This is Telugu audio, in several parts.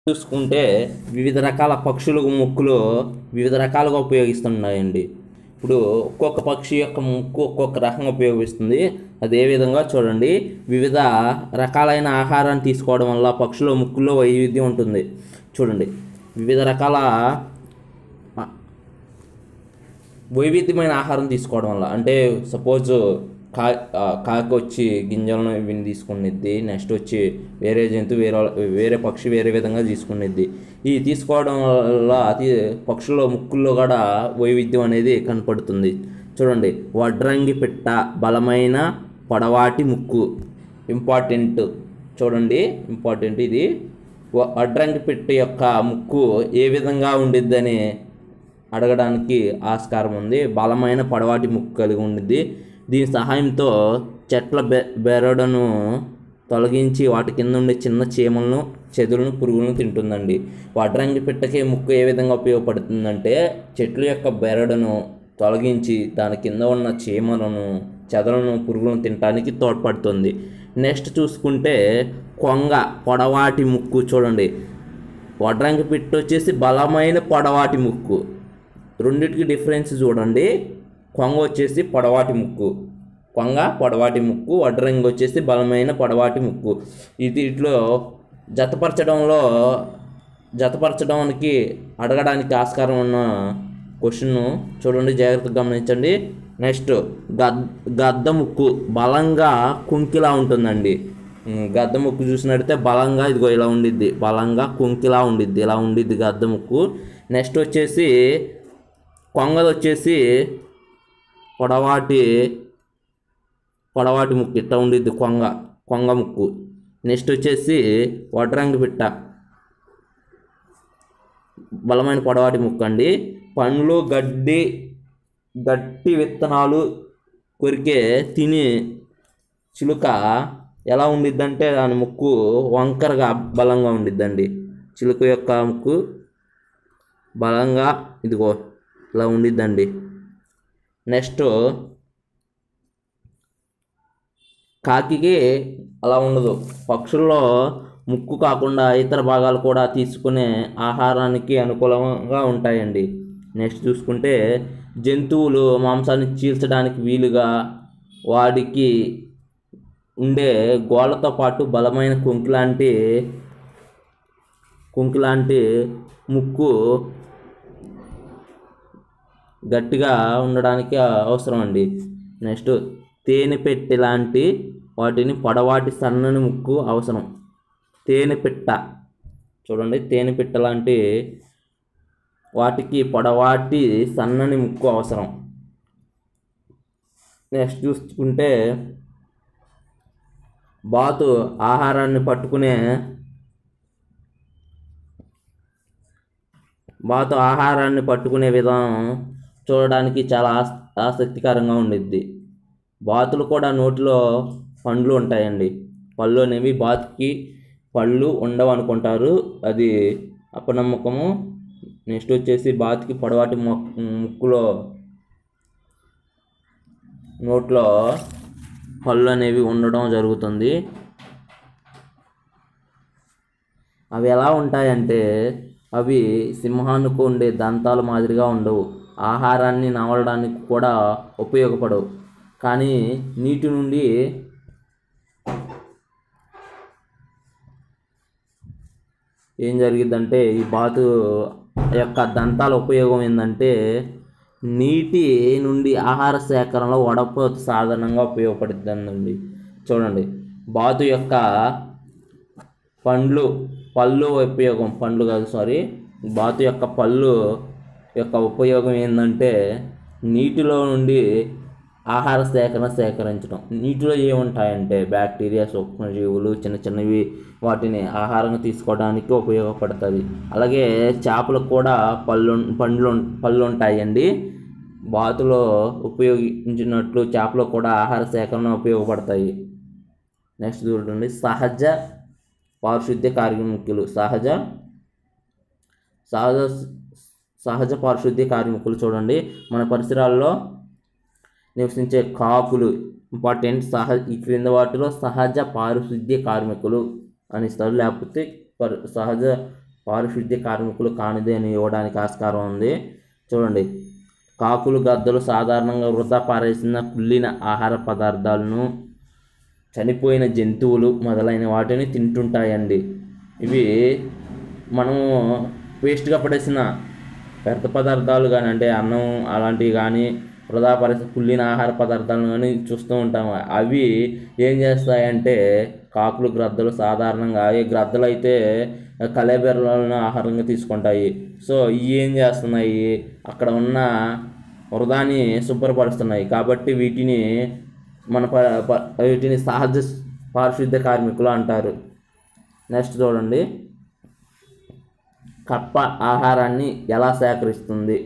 చూసుకుంటే వివిధ రకాల పక్షుల ముక్కులు వివిధ రకాలుగా ఉపయోగిస్తున్నాయండి ఇప్పుడు ఒక్కొక్క పక్షి యొక్క ముక్కు ఒక్కొక్క రకంగా ఉపయోగిస్తుంది అదే విధంగా చూడండి వివిధ రకాలైన ఆహారాన్ని తీసుకోవడం వల్ల పక్షుల ముక్కులో వైవిధ్యం ఉంటుంది చూడండి వివిధ రకాల ఆ, వైవిధ్యమైన ఆహారం తీసుకోవడం వల్ల అంటే సపోజ్ కా ఆ, కాకి వచ్చి గింజలను ఇవి తీసుకునిద్ది నెక్స్ట్ వచ్చి వేరే జంతువు వేరే వేరే పక్షి వేరే విధంగా తీసుకునిద్ది ఈ తీసుకోవడం వల్ల అతి పక్షుల ముక్కుల్లో కూడా వైవిధ్యం అనేది కనపడుతుంది చూడండి వడ్రంగి పిట్ట బలమైన పొడవాటి ముక్కు ఇంపార్టెంట్ చూడండి ఇంపార్టెంట్ ఇది వ- వడ్రంగి పిట్ట యొక్క ముక్కు ఏ విధంగా ఉండిద్దని అడగడానికి ఆస్కారం ఉంది బలమైన పొడవాటి ముక్కు కలిగి ఉండిద్ది దీని సహాయంతో చెట్ల బె బెరడును తొలగించి వాటి కింద ఉండే చిన్న చీమలను చెదులను పురుగులను తింటుందండి వడ్రంగి పిట్టకి ముక్కు ఏ విధంగా ఉపయోగపడుతుందంటే చెట్ల యొక్క బెరడును తొలగించి దాని కింద ఉన్న చీమలను చెదలను పురుగులను తినడానికి తోడ్పడుతుంది నెక్స్ట్ చూసుకుంటే కొంగ పొడవాటి ముక్కు చూడండి వడ్రంగి పిట్ట వచ్చేసి బలమైన పొడవాటి ముక్కు రెండిటికి డిఫరెన్స్ చూడండి కొంగ వచ్చేసి పొడవాటి ముక్కు కొంగ పొడవాటి ముక్కు వడ్రంగి వచ్చేసి బలమైన పొడవాటి ముక్కు ఇది ఇట్లో జతపరచడంలో జతపరచడానికి అడగడానికి ఆస్కారం ఉన్న క్వశ్చన్ చూడండి జాగ్రత్తగా గమనించండి నెక్స్ట్ గద్ గద్ద ముక్కు బలంగా కుంకిలా ఉంటుందండి ఉమ్, గద్ద ముక్కు చూసినట్టయితే బలంగా ఇదిగో ఇలా ఉండిద్ది బలంగా కుంకిలా ఉండిద్ది ఇలా ఉండిద్ది గద్ద ముక్కు నెక్స్ట్ వచ్చేసి కొంగది వచ్చేసి పొడవాటి పొడవాటి ముక్కు ఇట్లా ఉండిద్ది కొంగ కొంగ ముక్కు నెక్స్ట్ వచ్చేసి వడ్రంగి పిట్ట బలమైన పొడవాటి ముక్కు అండి పండ్లు గడ్డి గట్టి విత్తనాలు కొరికే తిని చిలుక ఎలా ఉండిద్దంటే దాని ముక్కు వంకరగా బలంగా ఉండిద్దండి చిలుక యొక్క ముక్కు బలంగా ఇదిగో ఇలా ఉండిద్దండి నెక్స్ట్ కాకికి అలా ఉండదు పక్షుల్లో ముక్కు కాకుండా ఇతర భాగాలు కూడా తీసుకునే ఆహారానికి అనుకూలంగా ఉంటాయండి నెక్స్ట్ చూసుకుంటే జంతువులు మాంసాన్ని చీల్చడానికి వీలుగా వాడికి ఉండే గోళ్ళతో పాటు బలమైన కొంకి లాంటి కొంకి లాంటి ముక్కు గట్టిగా ఉండడానికి అవసరం అండి నెక్స్ట్ తేనె పెట్టె లాంటి వాటిని పొడవాటి సన్నని ముక్కు అవసరం తేనె పిట్ట చూడండి తేనె పిట్ట లాంటి వాటికి పొడవాటి సన్నని ముక్కు అవసరం నెక్స్ట్ చూసుకుంటే బాతు ఆహారాన్ని పట్టుకునే బాతు ఆహారాన్ని పట్టుకునే విధానం చూడడానికి చాలా ఆస్ ఆసక్తికరంగా ఉండిద్ది బాతులు కూడా నోటిలో పండ్లు ఉంటాయండి పళ్ళు అనేవి బాతుకి పళ్ళు ఉండవు అనుకుంటారు అది అపనమ్మకము నెక్స్ట్ వచ్చేసి బాతుకి పొడవాటి మొక్ ముక్కులో నోట్లో పళ్ళు అనేవి ఉండడం జరుగుతుంది అవి ఎలా ఉంటాయంటే అవి సింహానికి ఉండే దంతాల మాదిరిగా ఉండవు ఆహారాన్ని నవలడానికి కూడా ఉపయోగపడవు కానీ నీటి నుండి ఏం జరిగిద్దంటే ఈ బాతు యొక్క దంతాల ఉపయోగం ఏంటంటే నీటి నుండి ఆహార సేకరణలో వడపోత సాధారణంగా ఉపయోగపడుతుందండి చూడండి బాతు యొక్క పండ్లు పళ్ళు ఉపయోగం పండ్లు కాదు సారీ బాతు యొక్క పళ్ళు యొక్క ఉపయోగం ఏంటంటే నీటిలో నుండి ఆహార సేకరణ సేకరించడం నీటిలో ఏముంటాయంటే బ్యాక్టీరియా సూక్ష్మజీవులు చిన్న చిన్నవి వాటిని ఆహారంగా తీసుకోవడానికి ఉపయోగపడుతుంది అలాగే చేపలకు కూడా పళ్ళు పండ్లు పళ్ళు ఉంటాయండి బాతులో ఉపయోగించినట్లు చేపలు కూడా ఆహార సేకరణ ఉపయోగపడతాయి నెక్స్ట్ చూడండి సహజ పారిశుద్ధ్య కార్మికులు సహజ సహజ సహజ పారిశుద్ధ్య కార్మికులు చూడండి మన పరిసరాల్లో నివసించే కాకులు ఇంపార్టెంట్ సహ ఈ క్రింద వాటిలో సహజ పారిశుద్ధ్య కార్మికులు అని ఇస్తారు లేకపోతే పరి సహజ పారిశుద్ధ్య కార్మికులు కానిది అని ఇవ్వడానికి ఆస్కారం ఉంది చూడండి కాకులు గద్దలు సాధారణంగా వృధా పారేసిన కుళ్ళిన ఆహార పదార్థాలను చనిపోయిన జంతువులు మొదలైన వాటిని తింటుంటాయండి ఇవి మనము వేస్ట్గా పడేసిన వ్యర్థ పదార్థాలు కానీ అంటే అన్నం అలాంటివి కానీ వృధా పరిస్థితి కుళ్ళిన ఆహార పదార్థాలను కానీ చూస్తూ ఉంటాము అవి ఏం చేస్తాయంటే కాకులు గ్రద్దలు సాధారణంగా ఈ గ్రద్దలు అయితే కలేబెర్రలను ఆహారంగా తీసుకుంటాయి సో ఇవి ఏం చేస్తున్నాయి అక్కడ ఉన్న వృధాని శుభ్రపరుస్తున్నాయి కాబట్టి వీటిని మన ప ప- వీటిని సహజ పారిశుద్ధ్య కార్మికులు అంటారు నెక్స్ట్ చూడండి కప్ప ఆహారాన్ని ఎలా సేకరిస్తుంది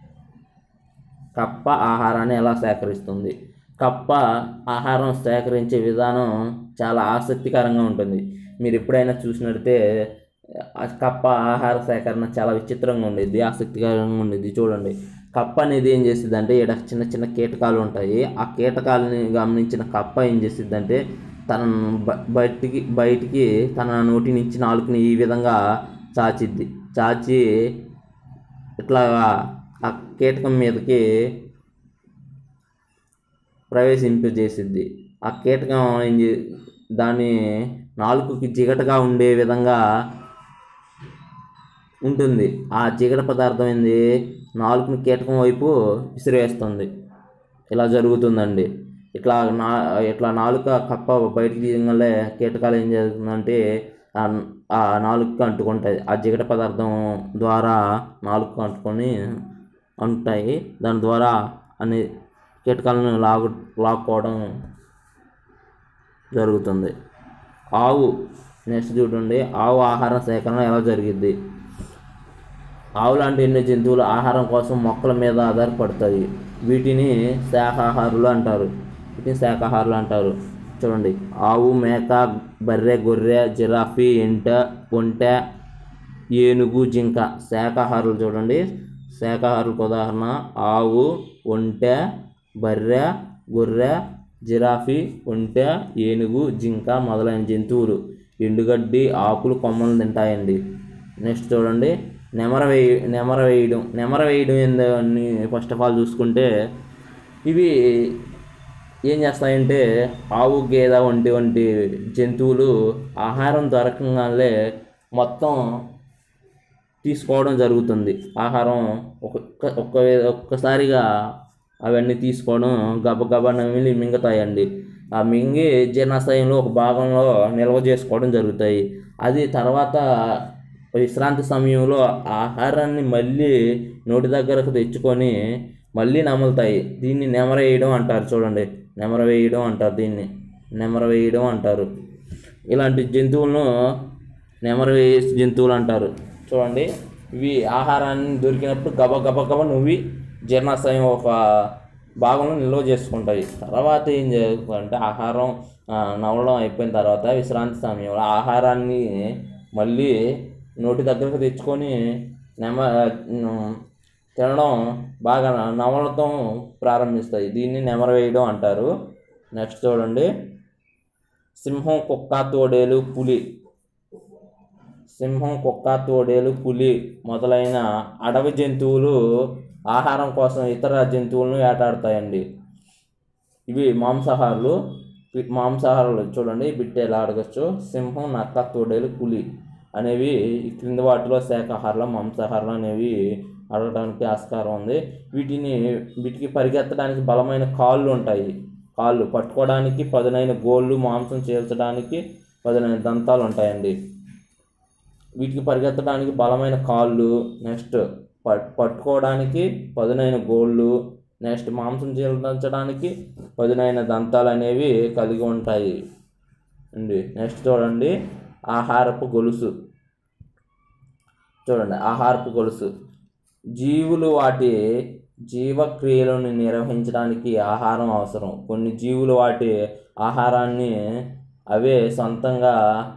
కప్ప ఆహారాన్ని ఎలా సేకరిస్తుంది కప్ప ఆహారం సేకరించే విధానం చాలా ఆసక్తికరంగా ఉంటుంది మీరు ఎప్పుడైనా చూసినట్టే ఆ కప్ప ఆహార సేకరణ చాలా విచిత్రంగా ఉండేది ఆసక్తికరంగా ఉండేది చూడండి కప్ప అనేది ఏం చేస్తుంది అంటే ఇక్కడ చిన్న చిన్న కీటకాలు ఉంటాయి ఆ కీటకాలని గమనించిన కప్ప ఏం చేస్తుంది అంటే తన బ- బయటికి బయటికి తన నోటి నుంచి నాలుకని ఈ విధంగా చాచిద్ది చాచి ఇట్లా ఆ కీటకం మీదకి ప్రవేశింపజేసిద్ది ఆ కీటకం ఏం చే దాని నాలుకకి జిగటగా ఉండే విధంగా ఉంటుంది ఆ జిగట పదార్థం ఏంది నాలుకని కీటకం వైపు విసిరేస్తుంది ఇలా జరుగుతుందండి ఇట్లా నా ఇట్లా నాలుక కప్ప బయటికి తీయగానే కీటకాలు ఏం జరుగుతుందంటే ఆ ఆ నాలుక అంటుకుంటాయి ఆ జిగట పదార్థం ద్వారా నాలుక అంటుకొని ఉంటాయి దాని ద్వారా అన్ని కీటకాలను లాగు లాక్కోవడం జరుగుతుంది ఆవు నెక్స్ట్ చూడండి ఆవు ఆహార సేకరణ ఎలా జరిగిద్ది ఆవు లాంటి ఎన్నో జంతువులు ఆహారం కోసం మొక్కల మీద ఆధారపడతాయి వీటిని శాకాహారులు అంటారు వీటిని శాకాహారులు అంటారు చూడండి ఆవు మేక బర్రె గొర్రె జిరాఫీ ఎంట ఒంటె ఏనుగు జింక శాకాహారులు చూడండి శాకాహారులకు ఉదాహరణ ఆవు ఒంటె బర్రె గొర్రె జిరాఫీ ఒంటె ఏనుగు జింక మొదలైన జంతువులు ఎండుగడ్డి ఆకులు కొమ్మలు తింటాయండి నెక్స్ట్ చూడండి నెమర వేయ నెమర వేయడం నెమర వేయడం ఏందని ఫస్ట్ ఆఫ్ ఆల్ చూసుకుంటే ఇవి ఏం చేస్తాయంటే ఆవు గేద వంటి వంటి జంతువులు ఆహారం దొరకగానే మొత్తం తీసుకోవడం జరుగుతుంది ఆహారం ఒక్కొక్క ఒక్క ఒక్కసారిగా అవన్నీ తీసుకోవడం గబగబా నమిలి మింగుతాయండి ఆ మింగి జీర్ణాశయంలో ఒక భాగంలో నిల్వ చేసుకోవడం జరుగుతాయి అది తర్వాత విశ్రాంతి సమయంలో ఆహారాన్ని మళ్ళీ నోటి దగ్గరకు తెచ్చుకొని మళ్ళీ నములుతాయి దీన్ని నెమర వేయడం అంటారు చూడండి నెమర వేయడం అంటారు దీన్ని నెమర వేయడం అంటారు ఇలాంటి జంతువులను నెమర వేసే జంతువులు అంటారు చూడండి ఇవి ఆహారాన్ని దొరికినప్పుడు గబ గబ గబ నువ్వి జీర్ణాశయం ఒక భాగంలో నిల్వ చేసుకుంటాయి తర్వాత ఏం జరుగుతుందంటే ఆహారం ఆ, నవలడం అయిపోయిన తర్వాత విశ్రాంతి సమయంలో ఆహారాన్ని మళ్ళీ నోటి దగ్గరకు తెచ్చుకొని నెమ ఉమ్, తినడం బాగా నవలతం ప్రారంభిస్తాయి దీన్ని నెమర వేయడం అంటారు నెక్స్ట్ చూడండి సింహం కుక్క తోడేలు పులి సింహం కుక్క తోడేలు పులి మొదలైన అడవి జంతువులు ఆహారం కోసం ఇతర జంతువులను వేటాడతాయండి ఇవి మాంసాహారులు ఇవి మాంసాహారులు చూడండి బిట్టె ఎలా అడగచ్చు సింహం నక్క తోడేలు పులి అనేవి ఈ క్రింది వాటిలో శాకాహారులు మాంసాహారులు అనేవి అడగడానికి ఆస్కారం ఉంది వీటిని వీటికి పరిగెత్తడానికి బలమైన కాళ్ళు ఉంటాయి కాళ్ళు పట్టుకోవడానికి పదునైన గోళ్ళు మాంసం చీల్చడానికి పదునైన దంతాలు ఉంటాయండి వీటికి పరిగెత్తడానికి బలమైన కాళ్ళు నెక్స్ట్ పట్ పట్టుకోవడానికి పదునైన గోళ్ళు నెక్స్ట్ మాంసం చీల్చడానికి పదునైన దంతాలు అనేవి కలిగి ఉంటాయి అండి నెక్స్ట్ చూడండి ఆహారపు గొలుసు చూడండి ఆహారపు గొలుసు జీవులు వాటి జీవక్రియలను నిర్వహించడానికి ఆహారం అవసరం కొన్ని జీవులు వాటి ఆహారాన్ని అవే సొంతంగా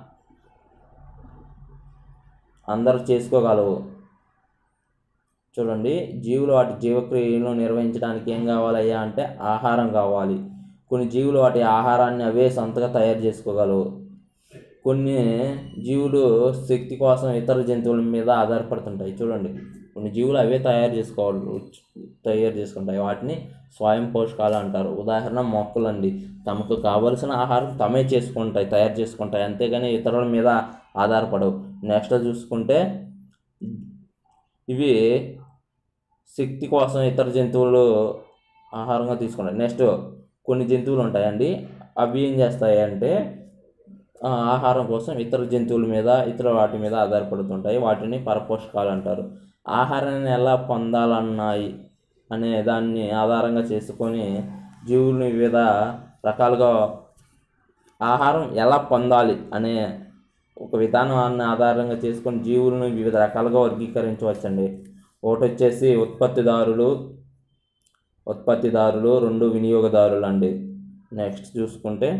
అందరూ చేసుకోగలవు చూడండి జీవులు వాటి జీవక్రియలను నిర్వహించడానికి ఏం కావాలయ్యా అంటే ఆహారం కావాలి కొన్ని జీవులు వాటి ఆహారాన్ని అవే సొంతగా తయారు చేసుకోగలవు కొన్ని జీవులు శక్తి కోసం ఇతర జంతువుల మీద ఆధారపడుతుంటాయి చూడండి కొన్ని జీవులు అవే తయారు చేసుకోవాలి తయారు చేసుకుంటాయి వాటిని స్వయం పోషకాలు అంటారు ఉదాహరణ మొక్కలండి తమకు కావలసిన ఆహారం తమే చేసుకుంటాయి తయారు చేసుకుంటాయి అంతేగాని ఇతరుల మీద ఆధారపడవు నెక్స్ట్ చూసుకుంటే ఇవి శక్తి కోసం ఇతర జంతువులు ఆహారంగా తీసుకుంటాయి నెక్స్ట్ కొన్ని జంతువులు ఉంటాయండి అవి ఏం చేస్తాయి అంటే ఆ, ఆహారం కోసం ఇతర జంతువుల మీద ఇతర వాటి మీద ఆధారపడుతుంటాయి వాటిని పరపోషకాలు అంటారు ఆహారాన్ని ఎలా పొందాలన్నాయి అనే దాన్ని ఆధారంగా చేసుకొని జీవుల్ని వివిధ రకాలుగా ఆహారం ఎలా పొందాలి అనే ఒక విధానాన్ని ఆధారంగా చేసుకొని జీవులను వివిధ రకాలుగా వర్గీకరించవచ్చండి ఒకటి వచ్చేసి ఉత్పత్తిదారులు ఉత్పత్తిదారులు రెండు వినియోగదారులు అండి నెక్స్ట్ చూసుకుంటే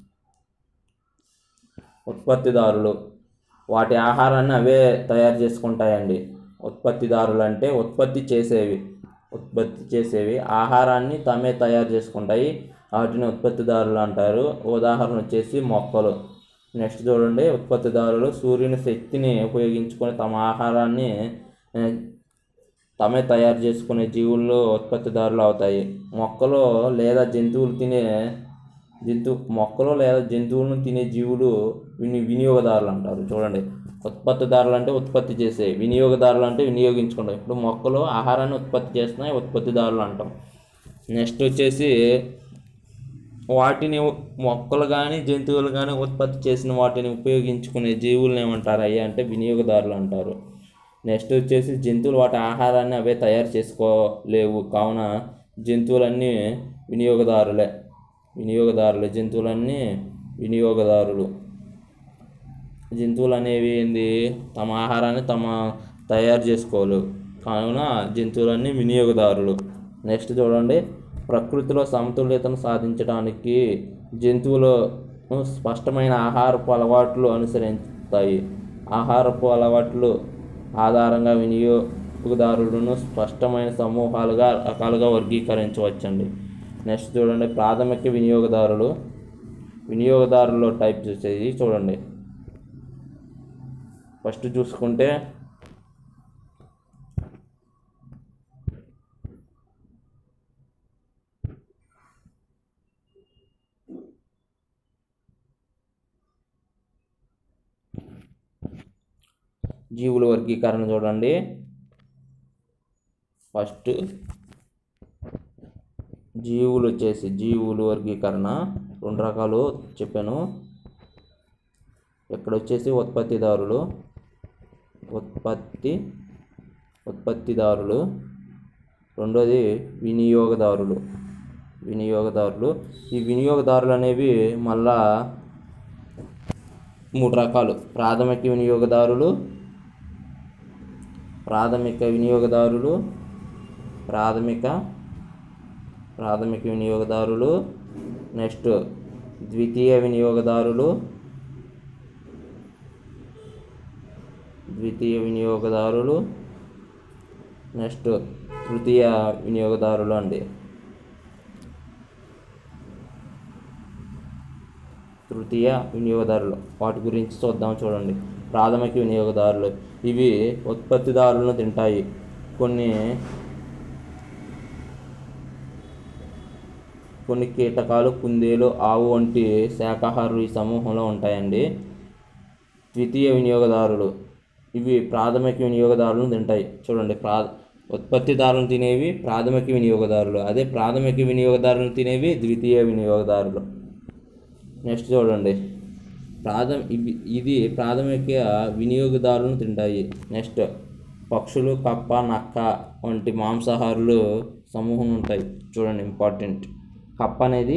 ఉత్పత్తిదారులు వాటి ఆహారాన్ని అవే తయారు చేసుకుంటాయండి ఉత్పత్తిదారులు అంటే ఉత్పత్తి చేసేవి ఉత్పత్తి చేసేవి ఆహారాన్ని తమే తయారు చేసుకుంటాయి వాటిని ఉత్పత్తిదారులు అంటారు ఉదాహరణ వచ్చేసి మొక్కలు నెక్స్ట్ చూడండి ఉత్పత్తిదారులు సూర్యుని శక్తిని ఉపయోగించుకొని తమ ఆహారాన్ని ఏ, తమే తయారు చేసుకునే జీవుల్లో ఉత్పత్తిదారులు అవుతాయి మొక్కలు లేదా జంతువులు తినే జంతు మొక్కలు లేదా జంతువులను తినే జీవులు విని వినియోగదారులు అంటారు చూడండి ఉత్పత్తిదారులు అంటే ఉత్పత్తి చేసే వినియోగదారులు అంటే వినియోగించుకుంటాం ఇప్పుడు మొక్కలు ఆహారాన్ని ఉత్పత్తి చేస్తున్నాయి ఉత్పత్తిదారులు అంటాం నెక్స్ట్ వచ్చేసి వాటిని మొక్కలు కానీ జంతువులు కానీ ఉత్పత్తి చేసిన వాటిని ఉపయోగించుకునే జీవులను ఏమంటారు అయ్యా అంటే వినియోగదారులు అంటారు నెక్స్ట్ వచ్చేసి జంతువులు వాటి ఆహారాన్ని అవే తయారు చేసుకోలేవు కావున జంతువులన్నీ వినియోగదారులే వినియోగదారులు జంతువులన్నీ వినియోగదారులు జంతువులు అనేవి ఏంది తమ ఆహారాన్ని తమ తయారు చేసుకోలేవు కావున జంతువులన్నీ వినియోగదారులు నెక్స్ట్ చూడండి ప్రకృతిలో సమతుల్యతను సాధించడానికి జంతువులు స్పష్టమైన ఆహారపు అలవాట్లు అనుసరిస్తాయి ఆహారపు అలవాట్లు ఆధారంగా వినియోగదారులను స్పష్టమైన సమూహాలుగా రకాలుగా వర్గీకరించవచ్చండి నెక్స్ట్ చూడండి ప్రాథమిక వినియోగదారులు వినియోగదారుల్లో టైప్ చూసేది చూడండి ఫస్ట్ చూసుకుంటే జీవుల వర్గీకరణ చూడండి ఫస్ట్ జీవులు వచ్చేసి జీవులు వర్గీకరణ రెండు రకాలు చెప్పాను ఇక్కడ వచ్చేసి ఉత్పత్తిదారులు ఉత్పత్తి ఉత్పత్తిదారులు రెండోది వినియోగదారులు వినియోగదారులు ఈ వినియోగదారులు అనేవి మళ్ళా మూడు రకాలు ప్రాథమిక వినియోగదారులు ప్రాథమిక వినియోగదారులు ప్రాథమిక ప్రాథమిక వినియోగదారులు నెక్స్ట్ ద్వితీయ వినియోగదారులు ద్వితీయ వినియోగదారులు నెక్స్ట్ తృతీయ వినియోగదారులు అండి తృతీయ వినియోగదారులు వాటి గురించి చూద్దాం చూడండి ప్రాథమిక వినియోగదారులు ఇవి ఉత్పత్తిదారులను తింటాయి కొన్ని కొన్ని కీటకాలు కుందేలు ఆవు వంటి శాకాహారులు ఈ సమూహంలో ఉంటాయండి ద్వితీయ వినియోగదారులు ఇవి ప్రాథమిక వినియోగదారులను తింటాయి చూడండి ప్రా ఉత్పత్తిదారులను తినేవి ప్రాథమిక వినియోగదారులు అదే ప్రాథమిక వినియోగదారులను తినేవి ద్వితీయ వినియోగదారులు నెక్స్ట్ చూడండి ప్రాథమ ఇవి ఇది ప్రాథమిక వినియోగదారులను తింటాయి నెక్స్ట్ పక్షులు కప్ప నక్క వంటి మాంసాహారులు సమూహం ఉంటాయి చూడండి ఇంపార్టెంట్ కప్ప అనేది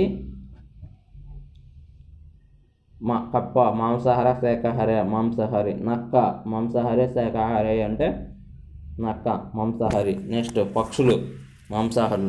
మా కప్ప మాంసాహార శాకాహారి మాంసాహారి నక్క మాంసాహారి శాకాహారి అంటే నక్క మాంసాహారి నెక్స్ట్ పక్షులు మాంసాహారులు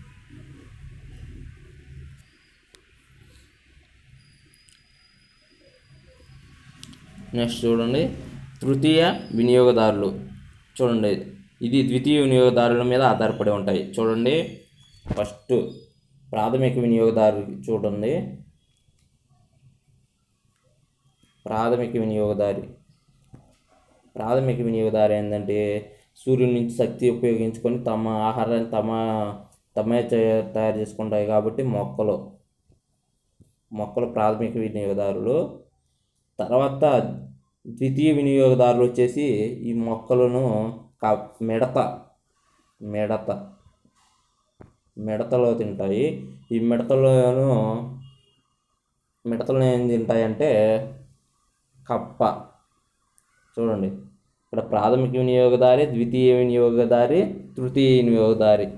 నెక్స్ట్ చూడండి తృతీయ వినియోగదారులు చూడండి ఇది ద్వితీయ వినియోగదారుల మీద ఆధారపడి ఉంటాయి చూడండి ఫస్ట్ ప్రాథమిక వినియోగదారు చూడండి ప్రాథమిక వినియోగదారి ప్రాథమిక వినియోగదారి ఏంటంటే సూర్యుడి నుంచి శక్తి ఉపయోగించుకొని తమ ఆహారాన్ని తమ తమే చే- తయారు చేసుకుంటాయి కాబట్టి మొక్కలు మొక్కలు ప్రాథమిక వినియోగదారులు తర్వాత ద్వితీయ వినియోగదారులు వచ్చేసి ఈ మొక్కలను క మిడత మిడత మిడతలో తింటాయి ఈ మిడతలను మిడతలు ఏం తింటాయంటే కప్ప చూడండి ఇక్కడ ప్రాథమిక వినియోగదారి ద్వితీయ వినియోగదారి తృతీయ వినియోగదారి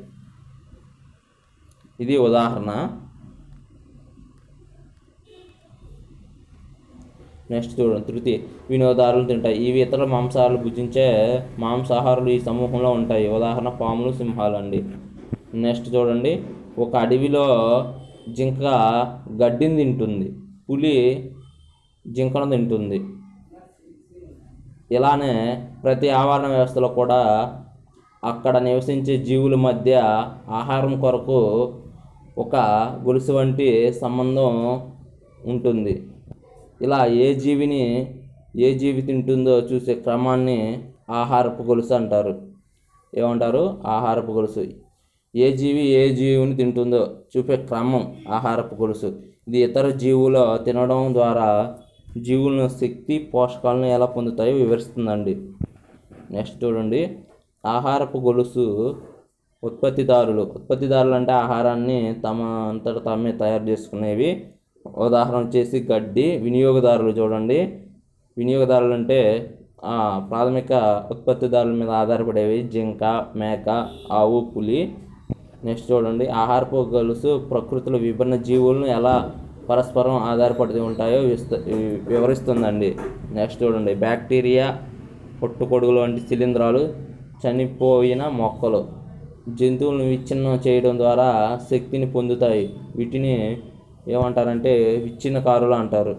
ఇది ఉదాహరణ నెక్స్ట్ చూడండి తృతీయ వినోదారులు తింటాయి ఇవి ఇతర మాంసాహారాలు భుజించే మాంసాహారులు ఈ సమూహంలో ఉంటాయి ఉదాహరణ పాములు సింహాలు అండి నెక్స్ట్ చూడండి ఒక అడవిలో జింక గడ్డిని తింటుంది పులి జింకను తింటుంది ఇలానే ప్రతి ఆవరణ వ్యవస్థలో కూడా అక్కడ నివసించే జీవుల మధ్య ఆహారం కొరకు ఒక గొలుసు వంటి సంబంధం ఉంటుంది ఇలా ఏ జీవిని ఏ జీవి తింటుందో చూసే క్రమాన్ని ఆహారపు గొలుసు అంటారు ఏమంటారు ఆహారపు గొలుసు ఏ జీవి ఏ జీవిని తింటుందో చూపే క్రమం ఆహారపు గొలుసు ఇది ఇతర జీవుల తినడం ద్వారా జీవులను శక్తి పోషకాలను ఎలా పొందుతాయో వివరిస్తుందండి నెక్స్ట్ చూడండి ఆహారపు గొలుసు ఉత్పత్తిదారులు ఉత్పత్తిదారులు అంటే ఆహారాన్ని తమ అంతట తామే తయారు చేసుకునేవి ఉదాహరణ వచ్చేసి గడ్డి వినియోగదారులు చూడండి వినియోగదారులు అంటే ఆ, ప్రాథమిక ఉత్పత్తిదారుల మీద ఆధారపడేవి జింక మేక ఆవు పులి నెక్స్ట్ చూడండి ఆహారపు గొలుసు ప్రకృతిలో విభిన్న జీవులను ఎలా పరస్పరం ఆధారపడి ఉంటాయో విస్త- వి- వివరిస్తుందండి నెక్స్ట్ చూడండి బ్యాక్టీరియా పుట్టుకొడుగులు వంటి శిలీంధ్రాలు చనిపోయిన మొక్కలు జంతువులను విచ్ఛిన్నం చేయడం ద్వారా శక్తిని పొందుతాయి వీటిని ఏమంటారంటే విచ్ఛిన్నకారులు అంటారు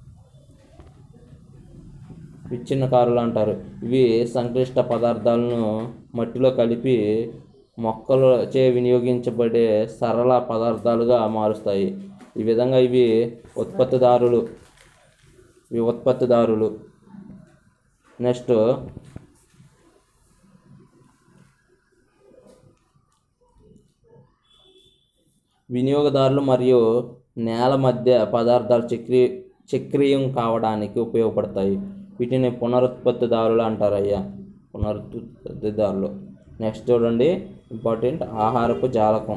విచ్ఛిన్నకారులు అంటారు ఇవి సంక్లిష్ట పదార్థాలను మట్టిలో కలిపి మొక్కలు చే వినియోగించబడే సరళ పదార్థాలుగా మారుస్తాయి ఈ విధంగా ఇవి ఉత్పత్తిదారులు ఇవి ఉత్పత్తిదారులు నెక్స్ట్ వినియోగదారులు మరియు నేల మధ్య పదార్థాలు చక్రీ చక్రీయం కావడానికి ఉపయోగపడతాయి వీటిని పునరుత్పత్తిదారులు అంటారు అయ్యా పునరుత్పత్తిదారులు నెక్స్ట్ చూడండి ఇంపార్టెంట్ ఆహారపు జాలకం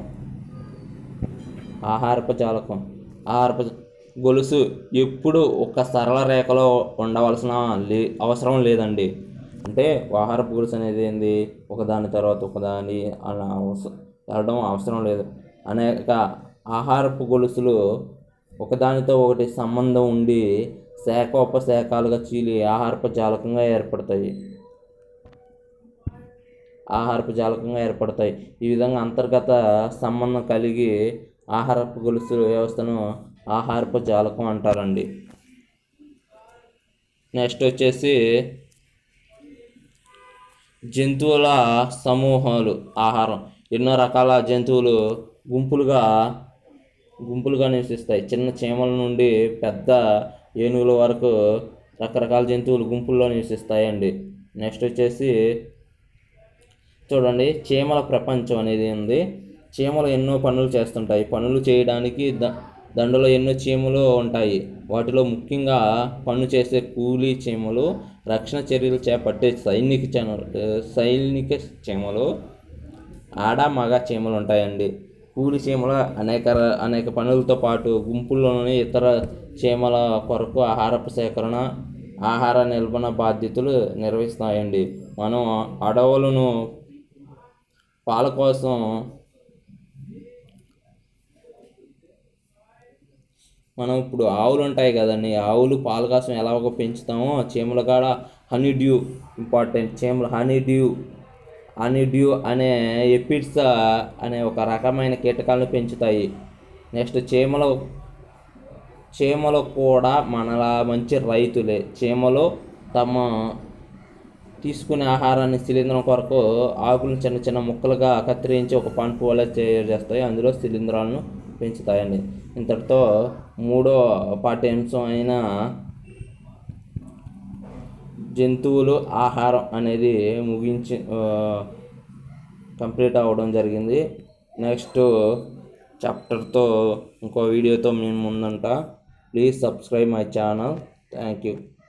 ఆహారపు జాలకం ఆహారపు జ- గొలుసు ఎప్పుడు ఒక సరళ రేఖలో ఉండవలసిన లే అవసరం లేదండి అంటే ఆహారపు గొలుసు అనేది ఏంది ఒకదాని తర్వాత ఒకదాని అలా అవస- వెళ్ళడం అవసరం లేదు అనేక ఆహారపు గొలుసులు ఒకదానితో ఒకటి సంబంధం ఉండి శాఖోపశాఖలుగా చీలి ఆహారపు జాలకంగా ఏర్పడతాయి ఆహారపు జాలకంగా ఏర్పడతాయి ఈ విధంగా అంతర్గత సంబంధం కలిగి ఆహారపు గొలుసు వ్యవస్థను ఆహారపు జాలకం అంటారండి నెక్స్ట్ వచ్చేసి జంతువుల సమూహాలు ఆహారం ఎన్నో రకాల జంతువులు గుంపులుగా గుంపులుగా నివసిస్తాయి చిన్న చీమల నుండి పెద్ద ఏనుగుల వరకు రకరకాల జంతువులు గుంపుల్లో నివసిస్తాయండి నెక్స్ట్ వచ్చేసి చూడండి చీమల ప్రపంచం అనేది ఉంది చీమలు ఎన్నో పనులు చేస్తుంటాయి పనులు చేయడానికి ద దండలో ఎన్నో చీమలు ఉంటాయి వాటిలో ముఖ్యంగా పన్ను చేసే కూలీ చీమలు రక్షణ చర్యలు చేపట్టే సైనిక చీమలు సైనిక చీమలు ఆడ మగ చీమలు ఉంటాయండి కూలి చీమలు అనేక ర- అనేక పనులతో పాటు గుంపుల్లోని ఇతర చీమల కొరకు ఆహారపు సేకరణ ఆహార నిల్వన బాధ్యతలు నిర్వహిస్తాయండి మనం అడవులను పాల కోసం మనం ఇప్పుడు ఆవులు ఉంటాయి కదండి ఆవులు పాల కోసం ఎలాగో పెంచుతామో చీమల కాడ హనీ డ్యూ ఇంపార్టెంట్ చీమలు హనీ డ్యూ హనీ డ్యూ అనే ఎపిడ్స్ అనే ఒక రకమైన కీటకాలను పెంచుతాయి నెక్స్ట్ చీమలు చీమలు కూడా మనలా మంచి రైతులే చీమలు తమ తీసుకునే ఆహారాన్ని శిలీంధ్రం కొరకు ఆకులను చిన్న చిన్న ముక్కలుగా కత్తిరించి ఒక పంపు వల్ల తయారు చేస్తాయి అందులో శిలీంధ్రాలను పెంచుతాయండి ఇంతటితో మూడో పాఠ్యాంశం అయిన జంతువులు ఆహారం అనేది ముగించి కంప్లీట్ అవ్వడం జరిగింది నెక్స్ట్ చాప్టర్తో ఇంకో వీడియోతో మేము ముందుంటా please subscribe my channel thank you